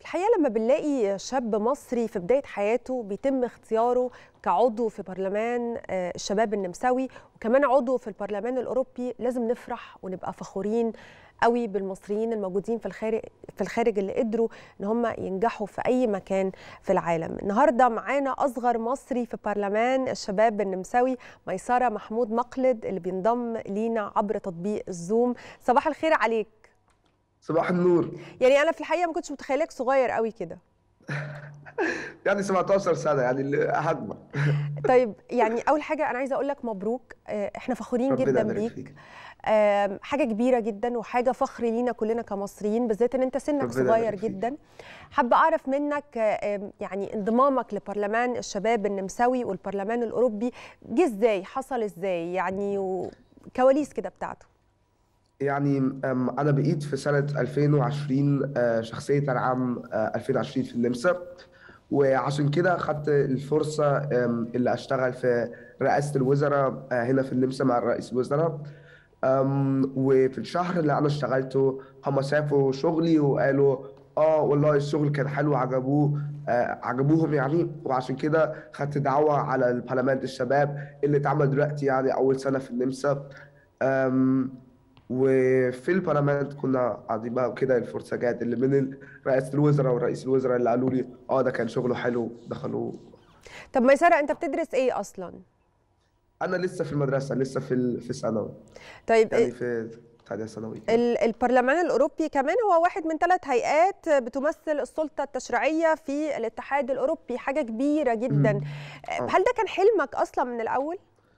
الحقيقه لما بنلاقي شاب مصري في بدايه حياته بيتم اختياره كعضو في برلمان آه، الشباب النمساوي وكمان عضو في البرلمان الاوروبي لازم نفرح ونبقى فخورين قوي بالمصريين الموجودين في الخارج في الخارج اللي قدروا ان هم ينجحوا في اي مكان في العالم النهارده معانا اصغر مصري في برلمان الشباب النمساوي ميسره محمود مقلد اللي بينضم لينا عبر تطبيق الزوم صباح الخير عليك صباح النور يعني انا في الحقيقه ما كنتش متخيلك صغير قوي كده يعني 17 سنة يعني اللي هجمة طيب يعني اول حاجه انا عايزه اقول لك مبروك آه، احنا فخورين ربنا جدا يبارك بيك فيك آم، حاجه كبيره جدا وحاجه فخر لينا كلنا كمصريين بالذات ان انت سنك ربنا صغير يبارك فيك. جدا حابه اعرف منك آم، يعني انضمامك لبرلمان الشباب النمساوي والبرلمان الاوروبي جه ازاي حصل ازاي يعني وكواليس كده بتاعته يعني أم، أنا بقيت في سنة 2020 آه، شخصية العام آه، 2020 في النمسا وعشان كده خدت الفرصة أم، اللي أشتغل في رئاسة الوزراء آه، هنا في النمسا مع رئيس الوزراء أم، وفي الشهر اللي أنا اشتغلته هم شافوا شغلي وقالوا آه والله الشغل كان حلو عجبوه آه، عجبوهم يعني وعشان كده خدت دعوة على البرلمان الشباب اللي اتعمل دلوقتي يعني أول سنة في النمسا أم، وفي البرلمان كنا قاعدين بقى وكده الفرصة جات اللي من رئاسة الوزراء ورئيس الوزراء اللي قالوا لي اه ده كان شغله حلو دخلوا طب ميسره انت بتدرس ايه اصلا انا لسه في المدرسة لسه في ال- في ثانوي طيب يعني في ثانية ثانوي ال- البرلمان الأوروبي كمان هو واحد من ثلاث هيئات بتمثل السلطة التشريعية في الاتحاد الأوروبي حاجة كبيرة جدا مم. آه. هل ده كان حلمك أصلا من الأول؟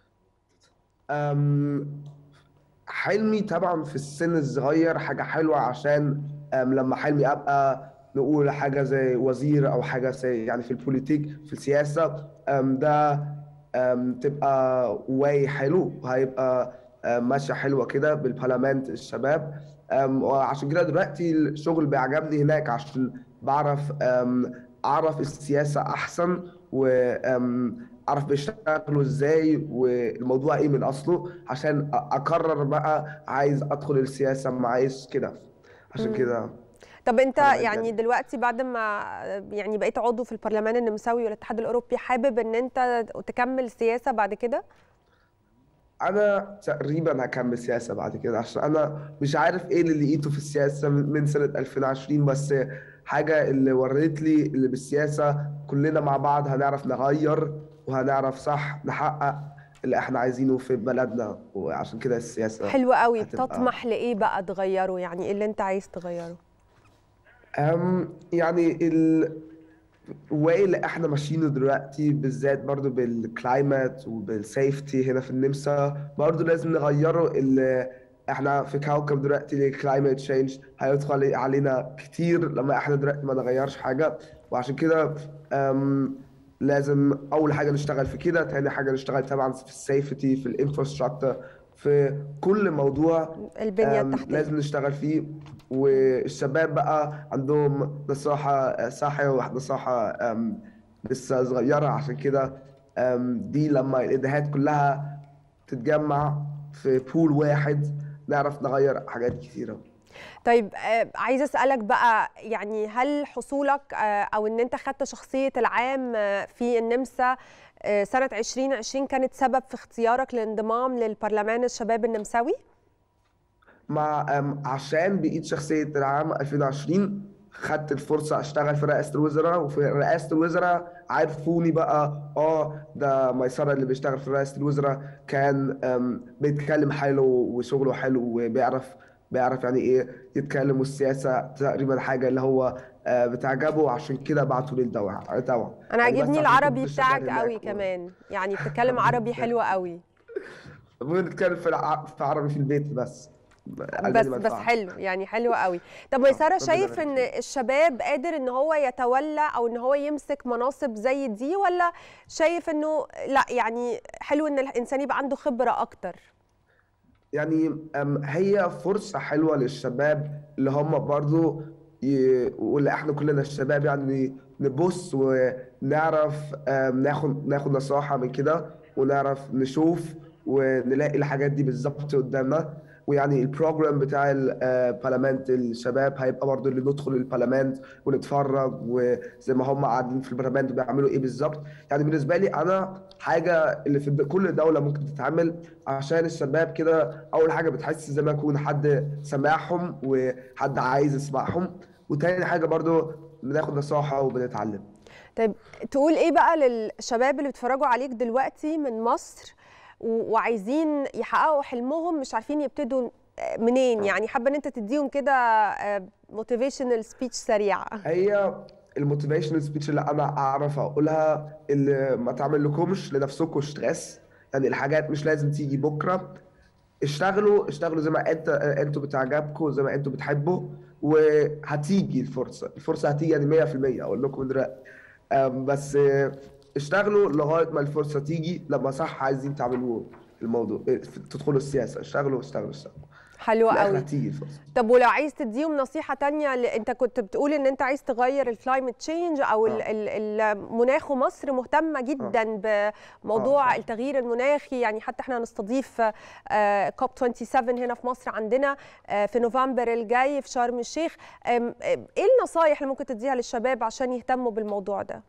أم، حلمي طبعا في السن الصغير حاجة حلوة عشان أم، لما حلمي أبقى نقول حاجة زي وزير أو حاجة زي يعني في البوليتيك في السياسة أم، ده أم، تبقى واي حلو هيبقى أم، ماشية حلوة كده بالبرلمان الشباب أم، وعشان كده دلوقتي الشغل بيعجبني هناك عشان بعرف أم، أعرف السياسة أحسن و أم، اعرف بيشتغلوا ازاي والموضوع ايه من اصله عشان أ- اقرر بقى عايز ادخل السياسه ما عايز كده عشان مم. كده طب أنت برلمان يعني يعني. دلوقتي بعد ما يعني بقيت عضو في البرلمان النمساوي والاتحاد الأوروبي حابب إن أنت تكمل سياسة بعد كده؟ انا تقريبا هكمل سياسه بعد كده عشان انا مش عارف ايه اللي لقيته في السياسه من من سنه 2020 بس حاجه اللي وريت لي اللي بالسياسه كلنا مع بعض هنعرف نغير وهنعرف صح نحقق اللي احنا عايزينه في بلدنا وعشان كده السياسه حلو قوي هتبقى- بتطمح لإيه بقى تغيره يعني إيه اللي أنت عايز تغيره؟ أم يعني ال الواي اللي احنا ماشيينه دلوقتي بالذات برضو بالكلايمت وبالسيفتي هنا في النمسا برضو لازم نغيره اللي احنا في كوكب دلوقتي الكلايمت تشينج هيدخل علينا كتير لما احنا دلوقتي ما نغيرش حاجة وعشان كده أم، لازم اول حاجة نشتغل في كده تاني حاجة نشتغل طبعا في السيفتي في الانفراستراكشر في كل موضوع البنية أم، التحتية لازم نشتغل فيه والشباب بقى عندهم نصيحة صاحية ونصيحة أم، لسه صغيرة عشان كده أم، دي لما الإيديهات كلها تتجمع في بول واحد نعرف نغير حاجات كثيرة طيب آه، عايزه اسالك بقى يعني هل حصولك آه، او ان انت خدت شخصيه العام آه، في النمسا آه، سنه 2020 كانت سبب في اختيارك للانضمام للبرلمان الشباب النمساوي؟ مع أم، عشان بقيت شخصية العام 2020 خدت الفرصة أشتغل في رئاسة الوزراء وفي رئاسة الوزراء عرفوني بقى اه ده ميسرة اللي بيشتغل في رئاسة الوزراء كان أم، بيتكلم حلو وشغله حلو وبيعرف بيعرف يعني ايه يتكلم والسياسة تقريبا حاجة اللي هو آه، بتعجبه عشان كده بعتوا لي الدواء دواء انا يعني بس عاجبني عشان العربي كنت شغال بتاعك هناك قوي و- كمان يعني بتتكلم عربي حلو قوي بنتكلم في الع- في عربي في البيت بس بس ألماني ما بس ينفعش. حلو يعني حلو قوي طب ميسره ربنا شايف يبارك ان فيك. الشباب قادر ان هو يتولى او ان هو يمسك مناصب زي دي ولا شايف انه لا يعني حلو ان الانسان يبقى عنده خبره اكتر يعني أم، هي فرصة حلوة للشباب اللي هم برضو ي... واللي احنا كلنا الشباب يعني نبص ونعرف أم، ناخد ناخد نصيحة من كده ونعرف نشوف ونلاقي الحاجات دي بالظبط قدامنا ويعني البروجرام بتاع البرلمانت الشباب هيبقى برضه اللي ندخل البرلمانت ونتفرج وزي ما هم قاعدين في البرلمانت بيعملوا ايه بالظبط يعني بالنسبه لي انا حاجه اللي في الد- كل دوله ممكن تتعمل عشان الشباب كده اول حاجه بتحس زي ما يكون حد سمعهم وحد عايز يسمعهم وتاني حاجه برضه بناخد نصيحه وبنتعلم طيب تقول ايه بقى للشباب اللي بيتفرجوا عليك دلوقتي من مصر و- وعايزين يحققوا حلمهم مش عارفين يبتدوا منين يعني حابه ان انت تديهم كده موتيفيشنال سبيتش سريعه هي الموتيفيشنال سبيتش اللي انا اعرف اقولها اللي ما تعمل لكمش لنفسكم ستريس يعني الحاجات مش لازم تيجي بكره اشتغلوا اشتغلوا زي ما انت انتوا بتعجبكم زي ما انتوا بتحبوا وهتيجي الفرصه الفرصه هتيجي يعني 100% اقول لكم دلوقتي أم، بس اه، اشتغلوا لغايه ما الفرصه تيجي لما صح عايزين تعملوا الموضوع اه، تدخلوا السياسه اشتغلوا اشتغلوا اشتغلوا حلوه في الآخر قوي هتيجي الفرصه طب ولو عايز تديهم نصيحة تانية ل- انت كنت بتقول ان انت عايز تغير الكلايمت تشينج او ال- آه. ال- المناخ ومصر مهتمة جدا بموضوع آه. التغيير المناخي يعني حتى احنا هنستضيف كوب 27 هنا في مصر عندنا آه، في نوفمبر الجاي في شرم الشيخ آم، آم، ايه النصايح اللي ممكن تديها للشباب عشان يهتموا بالموضوع ده؟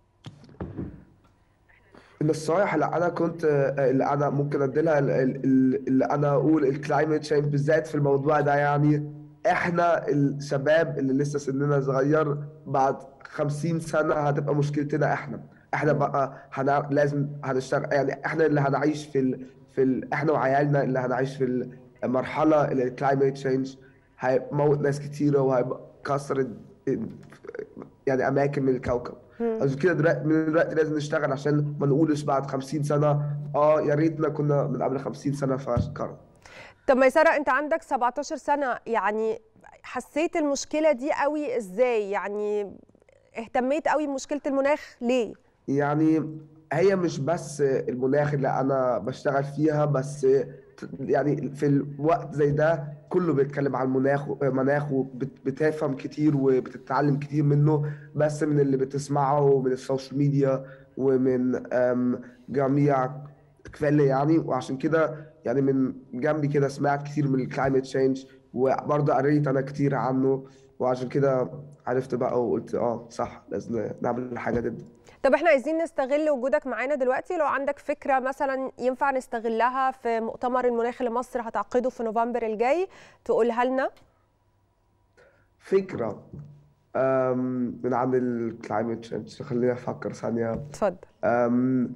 النصايح اللي انا كنت اللي انا ممكن اديلها ال- ال- اللي انا اقول الكلايمت تشينج بالذات في الموضوع ده يعني احنا الشباب اللي لسه سننا صغير بعد 50 سنة هتبقى مشكلتنا احنا احنا بقى هنع... لازم هنشتغل يعني احنا اللي هنعيش في ال... في ال... احنا وعيالنا اللي هنعيش في المرحلة اللي الكلايمت تشينج هيموت ناس كتيرة وهيبقى كسر يعني اماكن من الكوكب عشان كده دلوقتي من دلوقتي لازم نشتغل عشان ما نقولش بعد 50 سنة اه يا ريتنا كنا من قبل 50 سنة فكرنا طب ميسرة انت عندك 17 سنة يعني حسيت المشكلة دي قوي ازاي؟ يعني اهتميت قوي بمشكلة المناخ ليه؟ يعني هي مش بس المناخ اللي انا بشتغل فيها بس يعني في الوقت زي ده كله بيتكلم عن المناخ مناخ وبتفهم كتير وبتتعلم كتير منه بس من اللي بتسمعه من السوشيال ميديا ومن أم، جميع كفاله يعني وعشان كده يعني من جنبي كده سمعت كتير من الكلايمت تشينج وبرضه قريت انا كتير عنه وعشان كده عرفت بقى وقلت اه صح لازم نعمل حاجه ضده طب احنا عايزين نستغل وجودك معانا دلوقتي لو عندك فكرة مثلا ينفع نستغلها في مؤتمر المناخ اللي مصر هتعقده في نوفمبر الجاي تقولها لنا فكرة أم، من عن الكلايمت تشينج خليني أفكر ثانية اتفضل أم،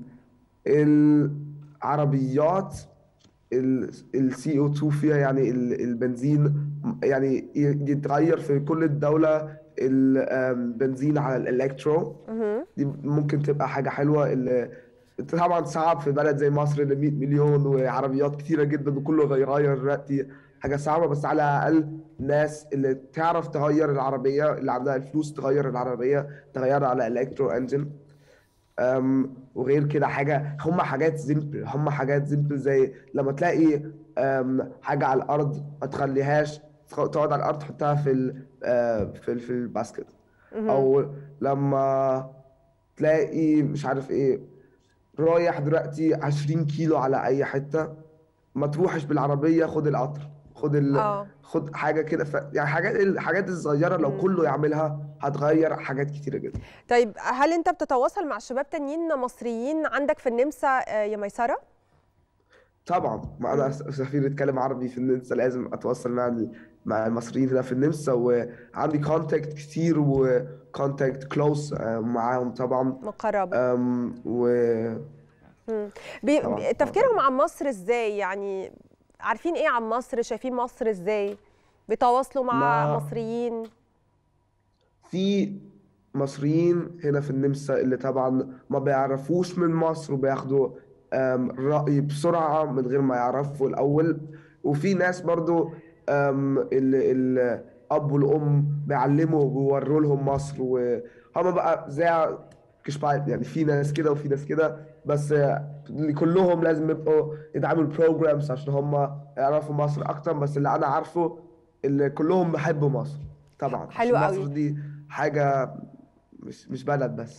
العربيات السي او 2 فيها يعني ال- البنزين يعني ي- يتغير في كل الدولة البنزين على الالكترو مهم. دي ممكن تبقى حاجة حلوة اللي طبعا صعب في بلد زي مصر اللي 100 مليون وعربيات كتيرة جدا وكله يغير دلوقتي حاجة صعبة بس على الأقل ناس اللي تعرف تغير العربية اللي عندها الفلوس تغير العربية تغيرها على الكترو انجن أم، وغير كده حاجة هم حاجات زيمبل هم حاجات زيمبل زي لما تلاقي أم، حاجة على الأرض ما تخليهاش تخ- تقعد على الأرض تحطها في ال آه، في ال- في الباسكت مهم. أو لما تلاقي مش عارف إيه رايح دلوقتي 20 كيلو على أي حتة ما تروحش بالعربية خد القطر خد ال... اه خد حاجة كده ف... يعني حاجات الحاجات الصغيرة لو مم. كله يعملها هتغير حاجات كتيرة جدا طيب هل انت بتتواصل مع شباب تانيين مصريين عندك في النمسا آه، يا ميسرة؟ طبعا ما انا س- سفير اتكلم عربي في النمسا لازم اتواصل مع ال- مع المصريين هنا في النمسا وعندي كونتاكت كتير وكونتاكت كلوز معاهم طبعا مقربة أم، و مم. بي... طبعاً. بي- تفكيرهم عن مصر ازاي يعني عارفين ايه عن مصر شايفين مصر ازاي بيتواصلوا مع ما- مصريين في مصريين هنا في النمسا اللي طبعا ما بيعرفوش من مصر وبياخدوا أم، رأي بسرعة من غير ما يعرفوا الأول وفي ناس برضو أم، ال- الأب والأم بيعلموا وبيوروا لهم مصر وهم بقى زي كشبايت يعني في ناس كده وفي ناس كده بس اللي كلهم لازم يبقوا يدعموا البروجرامز عشان هم يعرفوا مصر أكتر بس اللي أنا عارفه اللي كلهم بيحبوا مصر طبعا حلو عشان مصر قوي. دي حاجة مش مش بلد بس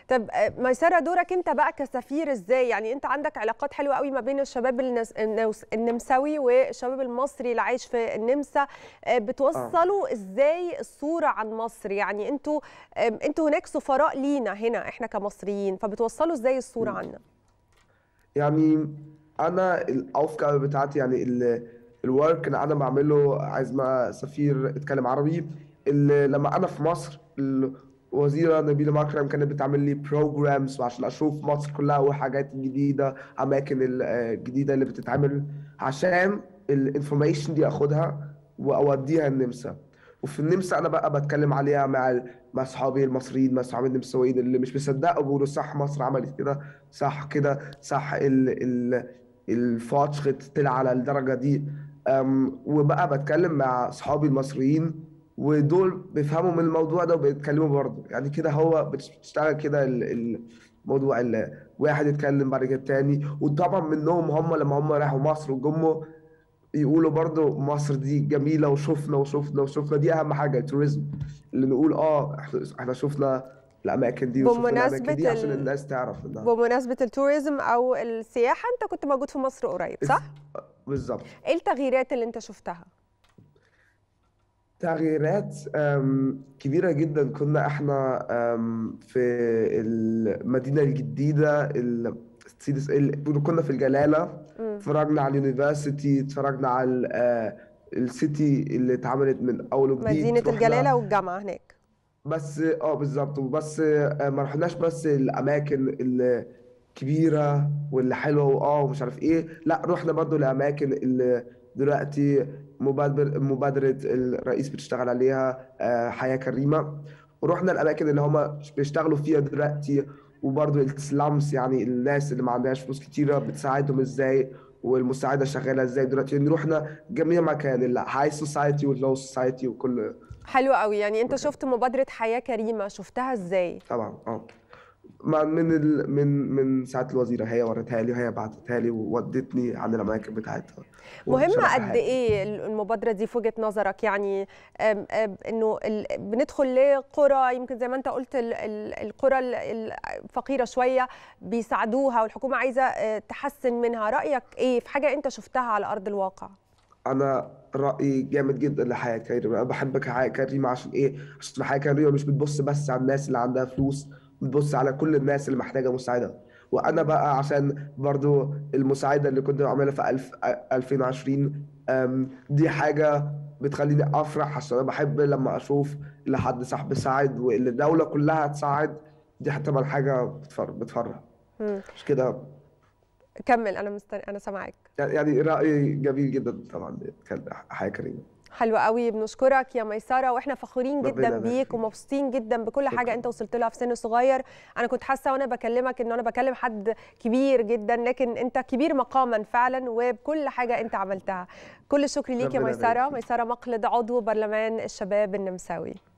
طب آه، ميسره دورك انت بقى كسفير ازاي يعني انت عندك علاقات حلوه قوي ما بين الشباب النس- النوس- النمساوي والشباب المصري اللي عايش في النمسا آه، بتوصلوا ازاي الصوره عن مصر يعني انتوا آم، انتوا هناك سفراء لينا هنا احنا كمصريين فبتوصلوا ازاي الصوره عنا يعني انا الاوفكار بتاعتي يعني ال- الورك اللي انا بعمله عايز ما سفير اتكلم عربي اللي لما انا في مصر الوزيره نبيله مكرم كانت بتعمل لي بروجرامز عشان اشوف مصر كلها وحاجات جديده اماكن ال- الجديده اللي بتتعمل عشان الانفورميشن دي اخدها واوديها النمسا وفي النمسا انا بقى بتكلم عليها مع ال- مع اصحابي المصريين مع اصحابي النمساويين اللي مش مصدقوا بيقولوا صح مصر عملت كده صح كده صح ال ال الفاتشخت طلع على الدرجه دي أم، وبقى بتكلم مع اصحابي المصريين ودول بيفهموا من الموضوع ده وبيتكلموا برضه يعني كده هو بتشتغل كده ال- الموضوع اللي واحد يتكلم بعد كده التاني وطبعا منهم هم لما هم راحوا مصر وجموا يقولوا برضو مصر دي جميلة وشفنا وشفنا وشفنا دي أهم حاجة التوريزم اللي نقول اه احنا احنا شفنا الأماكن دي وشفنا الأماكن بمناسبة دي عشان ال- الناس تعرف إنها بمناسبه التوريزم او السياحه انت كنت موجود في مصر قريب صح بالظبط ايه التغييرات اللي انت شفتها تغييرات أم، كبيرة جدا كنا احنا أم، في المدينة الجديدة ال- السيدس- ال- كنا في الجلالة مم. اتفرجنا على اليونيفرسيتي اتفرجنا على ال- آه، السيتي اللي اتعملت من أول وجديد مدينه رحنا الجلاله والجامعه هناك بس اه بالظبط وبس آه، ما رحناش بس الاماكن الكبيره واللي حلوه واه ومش عارف ايه لا رحنا برضو الاماكن اللي دلوقتي مبادر مبادره الرئيس بتشتغل عليها آه، حياه كريمه ورحنا الاماكن اللي هم بيشتغلوا فيها دلوقتي وبرضو السلامس يعني الناس اللي ما عندهاش فلوس كتيره بتساعدهم ازاي والمساعده شغاله ازاي دلوقتي يعني رحنا جميع مكان الهاي سوسايتي واللو سوسايتي وكل حلو قوي يعني انت مكان. شفت مبادره حياه كريمه شفتها ازاي طبعا اه ما- من ال... من من ساعة الوزيرة هي ورتها لي وهي بعتتها لي وودتني عن الأماكن بتاعتها مهمة وشرحها قد لي. ايه المبادرة دي في وجهة نظرك يعني أم أم انه ال- بندخل لقرى يمكن زي ما انت قلت ال- ال- القرى ال- الفقيرة شوية بيساعدوها والحكومة عايزة آه، تحسن منها رأيك ايه في حاجة انت شفتها على أرض الواقع أنا رأيي جامد جدا لحياة كريمة أنا بحب حياة كريمة عشان إيه؟ عشان حياة كريمة مش بتبص بس على الناس اللي عندها فلوس بتبص على كل الناس اللي محتاجة مساعدة وأنا بقى عشان برضو المساعدة اللي كنت بعملها في ألف 2020 أم، دي حاجة بتخليني أفرح عشان أنا بحب لما أشوف اللي حد صاحبي ساعد واللي الدولة كلها تساعد دي هتبقى حاجة بتفرح بتفرح مم. مش كده كمل انا مستني انا سامعاك يعني رأيي جميل جدا طبعا كان حياة كريمة حلو قوي بنشكرك يا ميسره واحنا فخورين ربنا جدا يبارك بيك فيك. ومبسوطين جدا بكل حاجه شكراً. انت وصلت لها في سن صغير انا كنت حاسه وانا بكلمك ان انا بكلم حد كبير جدا لكن انت كبير مقاما فعلا وبكل حاجه انت عملتها كل الشكر ليك يا ربنا يبارك ميسره فيك. ميسره مقلد عضو برلمان الشباب النمساوي